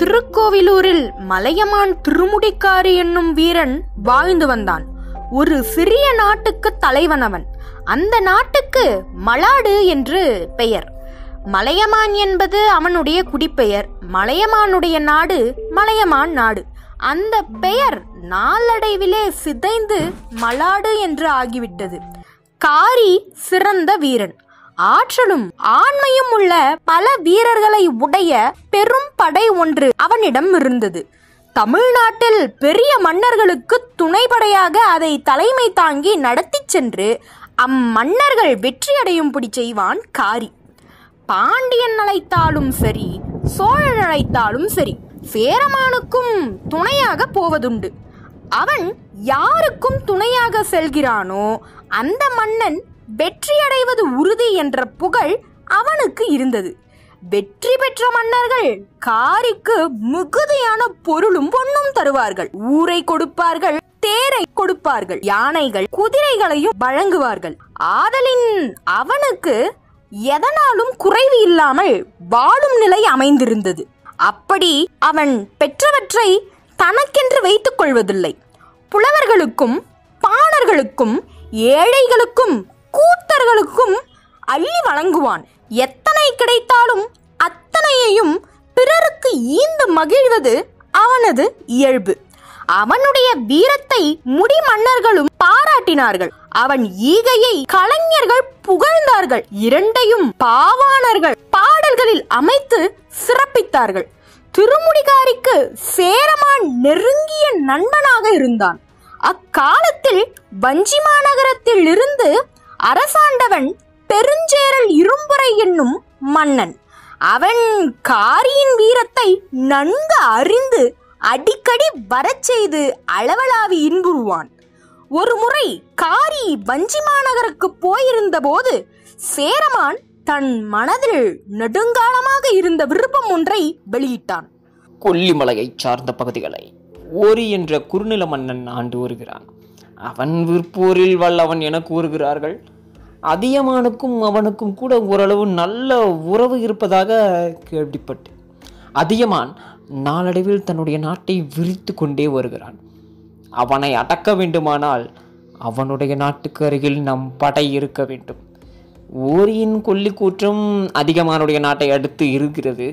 திருக்கோவிலூரில் மலையமான் திருமுடிக்காரி என்னும் வீரன் வாழ்ந்து வந்தான் ஒரு சிறிய நாட்டுக்கு தலைவனவன் அந்த நாட்டுக்கு மலாடு என்று பெயர் மலையமான் என்பது அவனுடைய குடிப்பெயர் மலையமானுடைய நாடு மலையமான் நாடு அந்த பெயர் நாளடைவிலே சிதைந்து மலாடு என்று ஆகிவிட்டது காரி சிறந்த வீரன் ஆற்றலும் ஆண்மையும் உள்ள பல வீரர்களை உடைய பெரும் படை ஒன்று அவனிடம் இருந்தது தமிழ்நாட்டில் பெரிய மன்னர்களுக்கு துணைப்படையாக அதை தலைமை தாங்கி நடத்திச் சென்று அம்மன்னர்கள் வெற்றியடையும்படி செய்வான் காரி பாண்டியன் அழைத்தாலும் சரி சோழன் அழைத்தாலும் சரி சேரமானுக்கும் துணையாக போவதுண்டு அவன் யாருக்கும் துணையாக செல்கிறானோ அந்த மன்னன் வெற்றியடைவது உறுதி என்ற புகழ் அவனுக்கு இருந்தது வெற்றி பெற்ற மன்னர்கள் காரிக்கு மிகுதியான பொருளும் பொன்னும் தருவார்கள் ஊரை கொடுப்பார்கள் தேரை கொடுப்பார்கள் யானைகள் குதிரைகளையும் வழங்குவார்கள் ஆதலின் அவனுக்கு எதனாலும் குறைவு இல்லாமல் வாழும் நிலை அமைந்திருந்தது அப்படி அவன் பெற்றவற்றை தனக்கென்று வைத்துக் கொள்வதில்லை புலவர்களுக்கும் பாணர்களுக்கும் ஏழைகளுக்கும் கூத்தர்களுக்கும் அள்ளி வழங்குவான் எத்தனை கிடைத்தாலும் அத்தனையையும் பிறருக்கு ஈந்து மகிழ்வது அவனது இயல்பு அவனுடைய வீரத்தை முடிமன்னர்களும் பாராட்டினார்கள் அவன் ஈகையை கலைஞர்கள் புகழ்ந்தார்கள் இரண்டையும் பாவாணர்கள் பாடல்களில் அமைத்து சிறப்பித்தார்கள் திருமுடிகாரிக்கு சேரமான் நெருங்கிய நண்பனாக இருந்தான் அக்காலத்தில் வஞ்சி மாநகரத்தில் இருந்து அரசாண்டவன் பெருஞ்சேரல் இரும்புரை என்னும் மன்னன் அவன் காரியின் வீரத்தை நன்கு அறிந்து அடிக்கடி வரச் செய்து அளவலாவி இன்புறுவான் ஒரு முறை காரி வஞ்சி மாநகருக்கு போயிருந்த போது சேரமான் தன் மனதில் நெடுங்காலமாக இருந்த விருப்பம் ஒன்றை வெளியிட்டான் கொல்லிமலையைச் சார்ந்த பகுதிகளை ஓரி என்ற குறுநில மன்னன் ஆண்டு வருகிறான் அவன் விற்போரில் வல்லவன் என கூறுகிறார்கள் அதியமானுக்கும் அவனுக்கும் கூட ஓரளவு நல்ல உறவு இருப்பதாக கேள்விப்பட்டேன் அதியமான் நாளடைவில் தன்னுடைய நாட்டை விரித்து கொண்டே வருகிறான் அவனை அடக்க வேண்டுமானால் அவனுடைய நாட்டுக்கு அருகில் நம் படை இருக்க வேண்டும் ஓரியின் கொல்லிக்கூற்றும் அதிகமானுடைய நாட்டை அடுத்து இருக்கிறது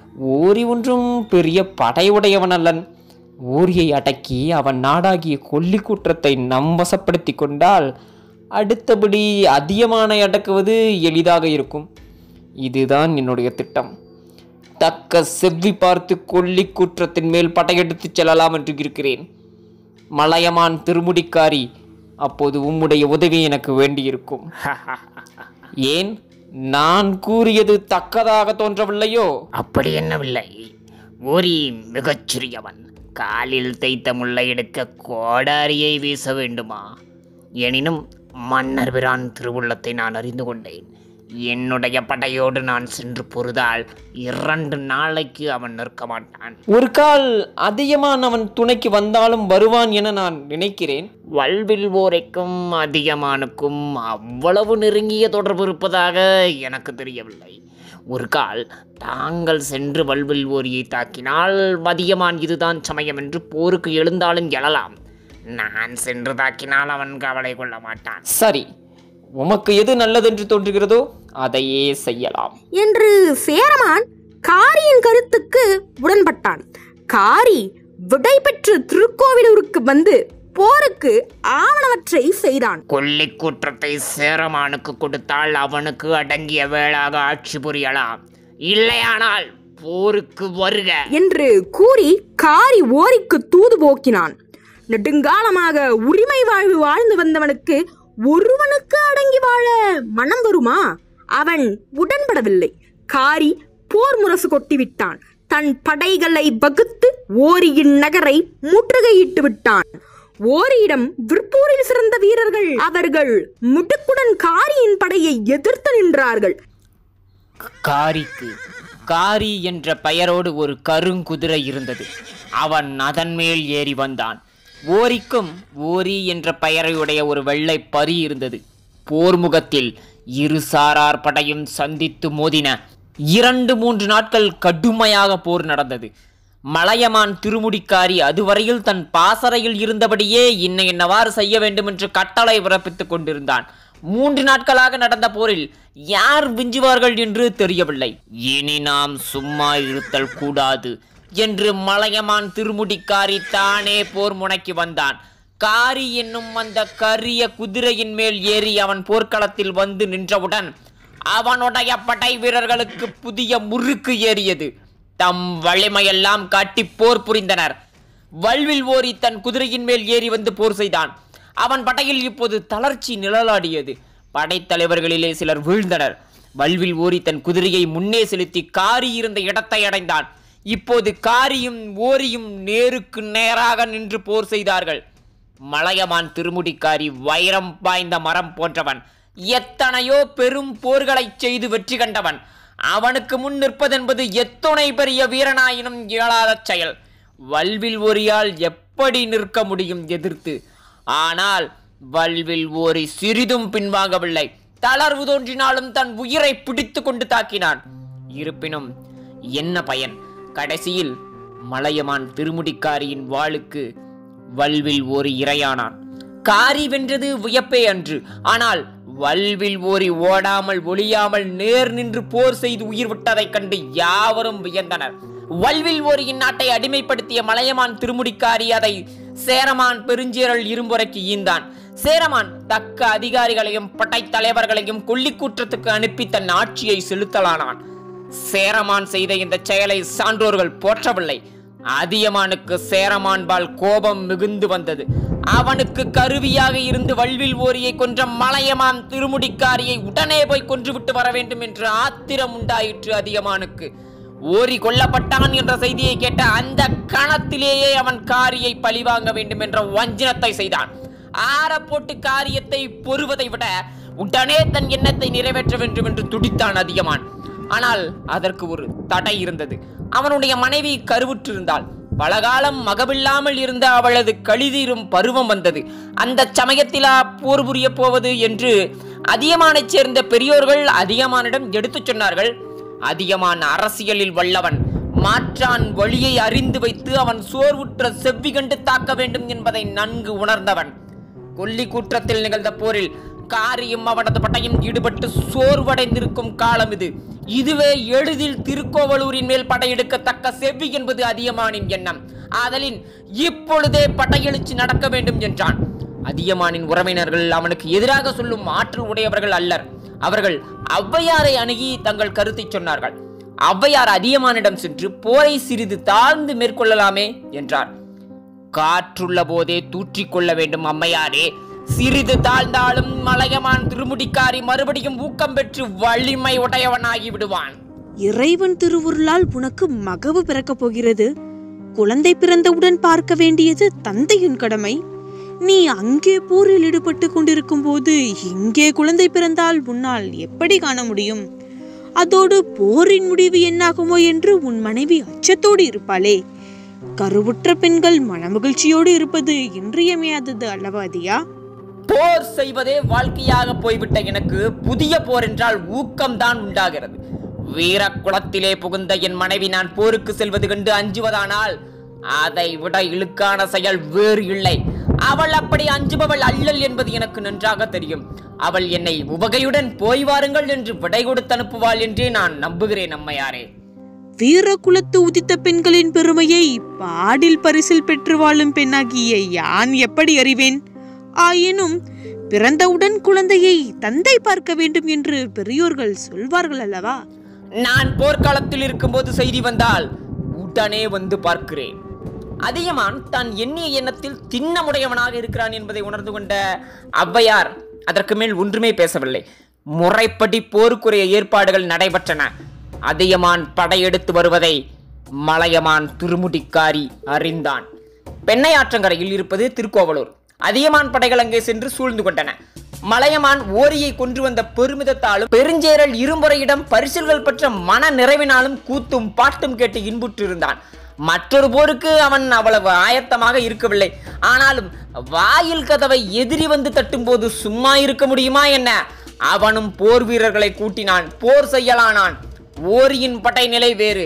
ஓரி ஒன்றும் பெரிய படையுடையவன் அல்லன் ஓரியை அடக்கி அவன் நாடாகிய கொல்லிக்கூற்றத்தை நம் வசப்படுத்தி கொண்டால் அடுத்தபடி அதியமானை அடக்குவது எளிதாக இருக்கும் இதுதான் என்னுடைய திட்டம் தக்க செவ்வி பார்த்து கொல்லிக்கூற்றத்தின் மேல் படையெடுத்துச் செல்லலாம் என்று இருக்கிறேன் மலையமான் திருமுடிக்காரி அப்போது உம்முடைய உதவி எனக்கு வேண்டியிருக்கும் ஏன் நான் கூறியது தக்கதாக தோன்றவில்லையோ அப்படி என்னவில்லை ஓரி மிகச் சிறியவன் காலில் தைத்த முல்லை எடுக்க கோடாரியை வீச வேண்டுமா எனினும் மன்னர் பிரான் திருவுள்ளத்தை நான் அறிந்து கொண்டேன் என்னுடைய படையோடு நான் சென்று பொறுதால் இரண்டு நாளைக்கு அவன் நிற்க மாட்டான் ஒரு கால் அதிகமான் அவன் துணைக்கு வந்தாலும் வருவான் என நான் நினைக்கிறேன் வல்வில் ஓரைக்கும் அதிகமானுக்கும் அவ்வளவு நெருங்கிய தொடர்பு இருப்பதாக எனக்கு தெரியவில்லை ஒரு கால் தாங்கள் சென்று வல்வில் ஓரியை தாக்கினால் அதிகமான் இதுதான் சமயம் என்று போருக்கு எழுந்தாலும் எழலாம் நான் சென்று தாக்கினால் அவன் கவலை கொள்ள மாட்டான் சரி உமக்கு எது நல்லதென்று தோன்றுகிறதோ அதையே செய்யலாம் என்று சேரமான் காரியின் கருத்துக்கு உடன்பட்டான் காரி விடை பெற்று திருக்கோவிலூருக்கு வந்து போருக்கு ஆவணவற்றை செய்தான் கொல்லிக் குற்றத்தை சேரமானுக்கு கொடுத்தால் அவனுக்கு அடங்கிய வேளாக ஆட்சி புரியலாம் இல்லையானால் போருக்கு வருக என்று கூறி காரி ஓரிக்கு தூது போக்கினான் நெடுங்காலமாக உரிமை வாழ்வு வாழ்ந்து வந்தவனுக்கு ஒருவனுக்கு அடங்கி வாழ மனம் வருமா அவன் உடன்படவில்லை காரி போர் முரசு கொட்டிவிட்டான் தன் படைகளை வகுத்து ஓரியின் நகரை முற்றுகையிட்டு விட்டான் ஓரியிடம் விற்பூரில் சிறந்த வீரர்கள் அவர்கள் முடுக்குடன் காரியின் படையை எதிர்த்து நின்றார்கள் காரிக்கு காரி என்ற பெயரோடு ஒரு கருங்குதிரை இருந்தது அவன் அதன் மேல் ஏறி வந்தான் ஓரிக்கும் ஓரி என்ற பெயரையுடைய ஒரு வெள்ளை பரி இருந்தது போர்முகத்தில் இரு சாரார் படையும் சந்தித்து மோதின இரண்டு மூன்று நாட்கள் கடுமையாக போர் நடந்தது மலையமான் திருமுடிக்காரி அதுவரையில் தன் பாசறையில் இருந்தபடியே இன்ன என்னவாறு செய்ய வேண்டும் என்று கட்டளை பிறப்பித்துக் கொண்டிருந்தான் மூன்று நாட்களாக நடந்த போரில் யார் விஞ்சுவார்கள் என்று தெரியவில்லை இனி நாம் சும்மா இருத்தல் கூடாது என்று மலையமான் திருமுடிக்காரி தானே போர் முனைக்கு வந்தான் காரி என்னும் அந்த கரிய குதிரையின் மேல் ஏறி அவன் போர்க்களத்தில் வந்து நின்றவுடன் அவனுடைய படை வீரர்களுக்கு புதிய முறுக்கு ஏறியது தம் வலிமையெல்லாம் காட்டி போர் புரிந்தனர் வல்வில் ஓரி தன் குதிரையின் மேல் ஏறி வந்து போர் செய்தான் அவன் படையில் இப்போது தளர்ச்சி நிழலாடியது படைத்தலைவர்களிலே சிலர் வீழ்ந்தனர் வல்வில் ஓரி தன் குதிரையை முன்னே செலுத்தி காரி இருந்த இடத்தை அடைந்தான் இப்போது காரியும் ஓரியும் நேருக்கு நேராக நின்று போர் செய்தார்கள் மலையமான் திருமுடிக்காரி வைரம் பாய்ந்த மரம் போன்றவன் எத்தனையோ பெரும் போர்களைச் செய்து வெற்றி கண்டவன் அவனுக்கு முன் நிற்பதென்பது எத்துணை பெரிய வீரனாயினும் இயலாத செயல் வல்வில் ஒரியால் எப்படி நிற்க முடியும் எதிர்த்து ஆனால் வல்வில் ஓரி சிறிதும் பின்வாங்கவில்லை தளர்வு தோன்றினாலும் தன் உயிரை பிடித்து கொண்டு தாக்கினான் இருப்பினும் என்ன பயன் கடைசியில் மலையமான் திருமுடிக்காரியின் வாளுக்கு வல்வில் ஓரி இரையானான் காரி வென்றது வியப்பே அன்று ஆனால் வல்வில் ஓரி ஓடாமல் ஒளியாமல் நேர் நின்று போர் செய்து உயிர் விட்டதைக் கண்டு யாவரும் வியந்தனர் வல்வில் ஓரியின் நாட்டை அடிமைப்படுத்திய மலையமான் திருமுடிக்காரி அதை சேரமான் பெருஞ்சேரல் இரும்புரைக்கு ஈந்தான் சேரமான் தக்க அதிகாரிகளையும் படைத்தலைவர்களையும் கொல்லிக்கூற்றத்துக்கு அனுப்பி தன் ஆட்சியை செலுத்தலானான் சேரமான் செய்த இந்த செயலை சான்றோர்கள் போற்றவில்லை அதியமானுக்கு சேரமான்பால் கோபம் மிகுந்து வந்தது அவனுக்கு கருவியாக இருந்து வல்வில் ஓரியை கொன்ற மலையமான் திருமுடிக்காரியை உடனே போய் கொன்றுவிட்டு வர வேண்டும் என்று ஆத்திரம் உண்டாயிற்று அதியமானுக்கு ஓரி கொல்லப்பட்டான் என்ற செய்தியை கேட்ட அந்த கணத்திலேயே அவன் காரியை பழிவாங்க வேண்டும் என்ற வஞ்சனத்தை செய்தான் ஆற போட்டு காரியத்தை பொறுவதை விட உடனே தன் எண்ணத்தை நிறைவேற்ற வேண்டும் என்று துடித்தான் அதியமான் ஆனால் அதற்கு ஒரு தடை இருந்தது அவனுடைய மனைவி கருவுற்றிருந்தாள் பலகாலம் மகவில்லாமல் இருந்த அவளது கழிதீரும் பருவம் வந்தது அந்த சமயத்திலா போர் புரிய போவது என்று அதியமானைச் சேர்ந்த பெரியோர்கள் அதியமானிடம் எடுத்துச் சொன்னார்கள் அதியமான் அரசியலில் வல்லவன் மாற்றான் வழியை அறிந்து வைத்து அவன் சோர்வுற்ற செவ்வி கண்டு தாக்க வேண்டும் என்பதை நன்கு உணர்ந்தவன் கொல்லி கூற்றத்தில் நிகழ்ந்த போரில் காரியும் அவனது படையும் ஈடுபட்டு சோர்வடைந்திருக்கும் காலம் இது இதுவே எளிதில் திருக்கோவலூரின் மேல் படையெடுக்கத்தக்க செவ்வி என்பது அதியமானின் எண்ணம் ஆதலின் இப்பொழுதே படையெழுச்சி நடக்க வேண்டும் என்றான் அதியமானின் உறவினர்கள் அவனுக்கு எதிராக சொல்லும் ஆற்றல் உடையவர்கள் அல்லர் அவர்கள் ஔவையாரை அணுகி தங்கள் கருத்தை சொன்னார்கள் ஔவையார் அதியமானிடம் சென்று போரை சிறிது தாழ்ந்து மேற்கொள்ளலாமே என்றார் காற்றுள்ள போதே தூற்றிக்கொள்ள வேண்டும் அம்மையாரே சிறிது தாழ்ந்தாலும் மலையமான் திருமுடிக்காரி மறுபடியும் ஊக்கம் பெற்று வலிமை உடையவனாகி விடுவான் இறைவன் திருவுருளால் உனக்கு மகவு பிறக்கப் போகிறது குழந்தை பிறந்தவுடன் பார்க்க வேண்டியது தந்தையின் கடமை நீ அங்கே போரில் ஈடுபட்டு கொண்டிருக்கும் போது இங்கே குழந்தை பிறந்தால் உன்னால் எப்படி காண முடியும் அதோடு போரின் முடிவு என்னாகுமோ என்று உன் மனைவி அச்சத்தோடு இருப்பாளே கருவுற்ற பெண்கள் மனமகிழ்ச்சியோடு இருப்பது இன்றியமையாதது அல்லவா அதியா போர் செய்வதே வாழ்க்கையாக போய்விட்ட எனக்கு புதிய போர் என்றால் ஊக்கம்தான் உண்டாகிறது வீர குலத்திலே புகுந்த என் மனைவி நான் போருக்கு செல்வது கண்டு அஞ்சுவதானால் அதை விட இழுக்கான செயல் வேறு இல்லை அவள் அப்படி அஞ்சுபவள் அல்லல் என்பது எனக்கு நன்றாக தெரியும் அவள் என்னை உவகையுடன் போய் வாருங்கள் என்று விடை கொடுத்து அனுப்புவாள் என்றே நான் நம்புகிறேன் அம்மையாரே வீர குலத்து உதித்த பெண்களின் பெருமையை பாடில் பரிசில் பெற்று வாழும் பெண்ணாகிய யான் எப்படி அறிவேன் ஆயினும் பிறந்தவுடன் குழந்தையை தந்தை பார்க்க வேண்டும் என்று பெரியோர்கள் சொல்வார்கள் அல்லவா நான் போர்க்காலத்தில் இருக்கும்போது செய்தி வந்தால் உடனே வந்து பார்க்கிறேன் அதியமான் தான் எண்ணிய எண்ணத்தில் திண்ணமுடையவனாக இருக்கிறான் என்பதை உணர்ந்து கொண்ட ஔவையார் அதற்கு மேல் ஒன்றுமே பேசவில்லை முறைப்படி போருக்குரிய ஏற்பாடுகள் நடைபெற்றன அதியமான் படையெடுத்து வருவதை மலையமான் திருமுடிக்காரி அறிந்தான் பெண்ணை ஆற்றங்கரையில் இருப்பது திருக்கோவலூர் அதியமான் படைகள் அங்கே சென்று சூழ்ந்து கொண்டன மலையமான் ஓரியை கொன்று வந்த பெருமிதத்தாலும் பெருஞ்சேரல் இருமுறையிடம் பரிசில்கள் பெற்ற மன நிறைவினாலும் கூத்தும் பாட்டும் கேட்டு இன்புற்றிருந்தான் மற்றொரு போருக்கு அவன் அவ்வளவு ஆயத்தமாக இருக்கவில்லை ஆனாலும் வாயில் கதவை எதிரி வந்து தட்டும்போது சும்மா இருக்க முடியுமா என்ன அவனும் போர் வீரர்களை கூட்டினான் போர் செய்யலானான் ஓரியின் படை நிலை வேறு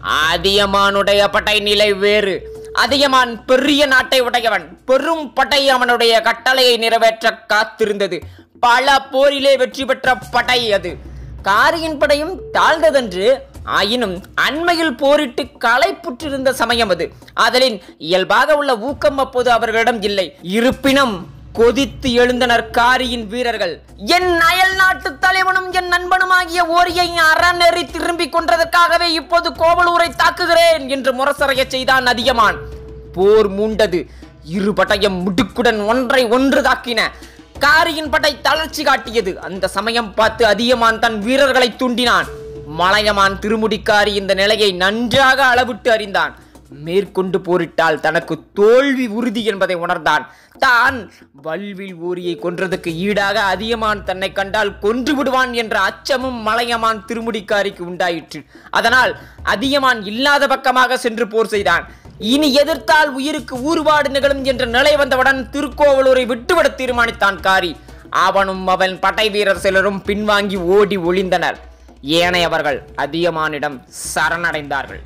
அதியமானுடைய படை நிலை வேறு அதியமான் பெரிய நாட்டை உடையவன் பெரும் படை அவனுடைய கட்டளையை நிறைவேற்ற காத்திருந்தது பல போரிலே வெற்றி பெற்ற படை அது காரியின் படையும் தாழ்ந்ததென்று ஆயினும் அண்மையில் போரிட்டு களைப்புற்றிருந்த சமயம் அது அதலின் இயல்பாக உள்ள ஊக்கம் அப்போது அவர்களிடம் இல்லை இருப்பினும் கொதித்து எழுந்தனர் காரியின் வீரர்கள் என் அயல் நாட்டு தலைவனும் என் நண்பனுமாகிய ஓரியை அறநெறி திரும்பிக் கொன்றதற்காகவே இப்போது கோவலூரை தாக்குகிறேன் என்று முரசறையச் செய்தான் அதியமான் போர் மூண்டது இரு படையும் முடுக்குடன் ஒன்றை ஒன்று தாக்கின காரியின் படை தளர்ச்சி காட்டியது அந்த சமயம் பார்த்து அதியமான் தன் வீரர்களை தூண்டினான் மலையமான் திருமுடிக்காரி இந்த நிலையை நன்றாக அளவிட்டு அறிந்தான் மேற்கொண்டு போரிட்டால் தனக்கு தோல்வி உறுதி என்பதை உணர்ந்தான் தான் வல்வில் ஊரியை கொன்றதுக்கு ஈடாக அதியமான் தன்னை கண்டால் கொன்று விடுவான் என்ற அச்சமும் மலையமான் திருமுடிக்காரிக்கு உண்டாயிற்று அதனால் அதியமான் இல்லாத பக்கமாக சென்று போர் செய்தான் இனி எதிர்த்தால் உயிருக்கு ஊறுபாடு நிகழும் என்ற நிலை வந்தவுடன் திருக்கோவலூரை விட்டுவிட தீர்மானித்தான் காரி அவனும் அவன் படை வீரர் சிலரும் பின்வாங்கி ஓடி ஒளிந்தனர் ஏனையவர்கள் அதியமானிடம் சரணடைந்தார்கள்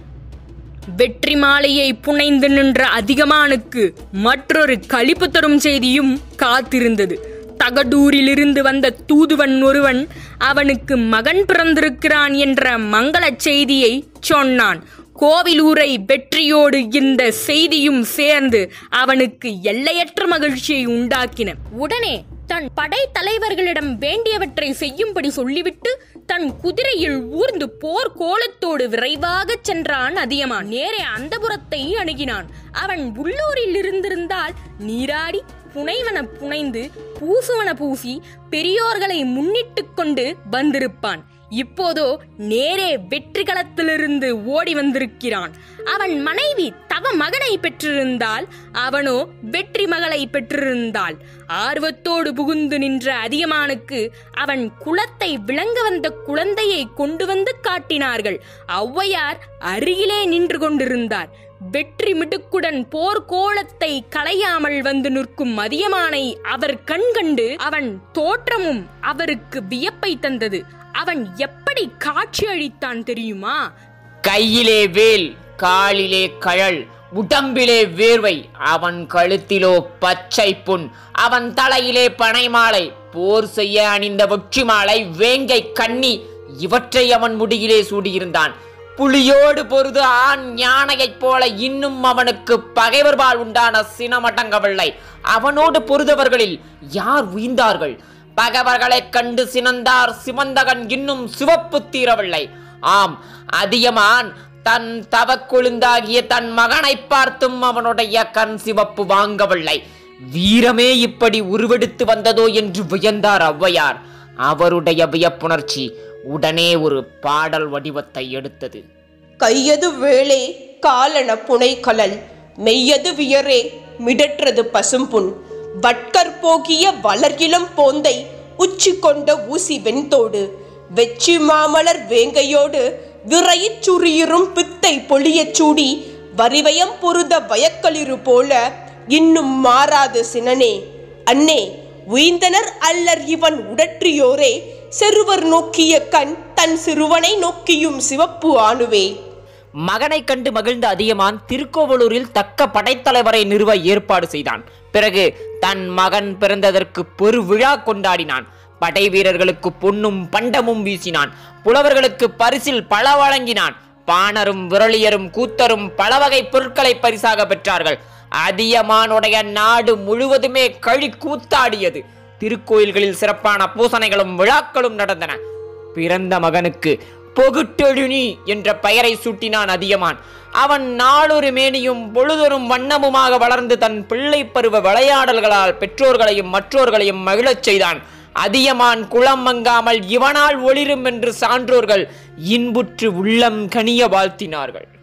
வெற்றி மாலையை புனைந்து நின்ற அதிகமானுக்கு மற்றொரு களிப்பு தரும் செய்தியும் காத்திருந்தது தகடூரிலிருந்து வந்த தூதுவன் ஒருவன் அவனுக்கு மகன் பிறந்திருக்கிறான் என்ற மங்களச் செய்தியை சொன்னான் கோவிலூரை வெற்றியோடு இந்த செய்தியும் சேர்ந்து அவனுக்கு எல்லையற்ற மகிழ்ச்சியை உண்டாக்கின உடனே தன் படை தலைவர்களிடம் வேண்டியவற்றை செய்யும்படி சொல்லிவிட்டு தன் குதிரையில் ஊர்ந்து போர் கோலத்தோடு விரைவாகச் சென்றான் அதியமான் நேரே அந்தபுரத்தை அணுகினான் அவன் உள்ளூரில் இருந்திருந்தால் நீராடி புனைவன புனைந்து பூசுவன பூசி பெரியோர்களை முன்னிட்டுக் கொண்டு வந்திருப்பான் இப்போதோ நேரே வெற்றி களத்திலிருந்து ஓடி வந்திருக்கிறான் அவன் மனைவி தவ மகனை பெற்றிருந்தால் அவனோ வெற்றி மகளை பெற்றிருந்தாள் ஆர்வத்தோடு புகுந்து நின்ற அதியமானுக்கு அவன் குலத்தை விளங்க வந்த குழந்தையை கொண்டு வந்து காட்டினார்கள் ஔவையார் அருகிலே நின்று கொண்டிருந்தார் வெற்றி மிடுக்குடன் போர்க்கோளத்தை களையாமல் வந்து நிற்கும் மதியமானை அவர் கண் கண்டு அவன் தோற்றமும் அவருக்கு வியப்பை தந்தது அவன் எப்படி காட்சி அளித்தான் தெரியுமா கையிலே வேல் காலிலே கழல் உடம்பிலே வேர்வை அவன் கழுத்திலோ பச்சை புண் அவன் தலையிலே பனைமாலை போர் செய்ய அணிந்த வெற்றி மாலை வேங்கை கண்ணி இவற்றை அவன் முடியிலே சூடியிருந்தான் புலியோடு பொருது ஆண் யானையைப் போல இன்னும் அவனுக்கு பகைவர்பால் உண்டான சினமடங்கவில்லை அவனோடு பொருதவர்களில் யார் உயிர்ந்தார்கள் பகைவர்களைக் கண்டு சினந்தார் சிவந்தகன் இன்னும் சிவப்பு தீரவில்லை ஆம் அதியமான் தன் தவக்கொழுந்தாகிய தன் மகனைப் பார்த்தும் அவனுடைய கண் சிவப்பு வாங்கவில்லை வீரமே இப்படி உருவெடுத்து வந்ததோ என்று வியந்தார் ஔவையார் அவருடைய வியப்புணர்ச்சி உடனே ஒரு பாடல் வடிவத்தை எடுத்தது கையது வேளே காலன புனைகலல் மெய்யது வியரே மிடற்றது பசும்புண் வட்கர் போகிய வளர்கிளம் போந்தை உச்சி கொண்ட ஊசி வெண்தோடு வெச்சி மாமலர் வேங்கையோடு விரையிற் சுரியிரும் பித்தை பொழியச் சூடி வரிவயம் பொருத வயக்களிரு போல இன்னும் மாறாது சினனே அன்னே உய்ந்தனர் அல்லர் இவன் உடற்றியோரே செருவர் நோக்கிய கண் தன் சிறுவனை நோக்கியும் சிவப்பு ஆணுவே மகனை கண்டு மகிழ்ந்த அதியமான் திருக்கோவலூரில் தக்க படைத்தலைவரை நிறுவ ஏற்பாடு செய்தான் பிறகு தன் மகன் பிறந்ததற்கு பெரு விழா கொண்டாடினான் படை வீரர்களுக்கு பொன்னும் பண்டமும் வீசினான் புலவர்களுக்கு பரிசில் பல வழங்கினான் பாணரும் விரலியரும் கூத்தரும் பல வகை பொருட்களை பரிசாக பெற்றார்கள் அதியமானுடைய நாடு முழுவதுமே கழி கூத்தாடியது திருக்கோயில்களில் சிறப்பான பூசணைகளும் விழாக்களும் நடந்தன பிறந்த மகனுக்கு பொகுட்டெழுனி என்ற பெயரை சூட்டினான் அதியமான் அவன் நாளொரு மேனியும் பொழுதொரும் வண்ணமுமாக வளர்ந்து தன் பிள்ளை பருவ விளையாடல்களால் பெற்றோர்களையும் மற்றோர்களையும் மகிழச் செய்தான் அதியமான் குளம் மங்காமல் இவனால் ஒளிரும் என்று சான்றோர்கள் இன்புற்று உள்ளம் கனிய வாழ்த்தினார்கள்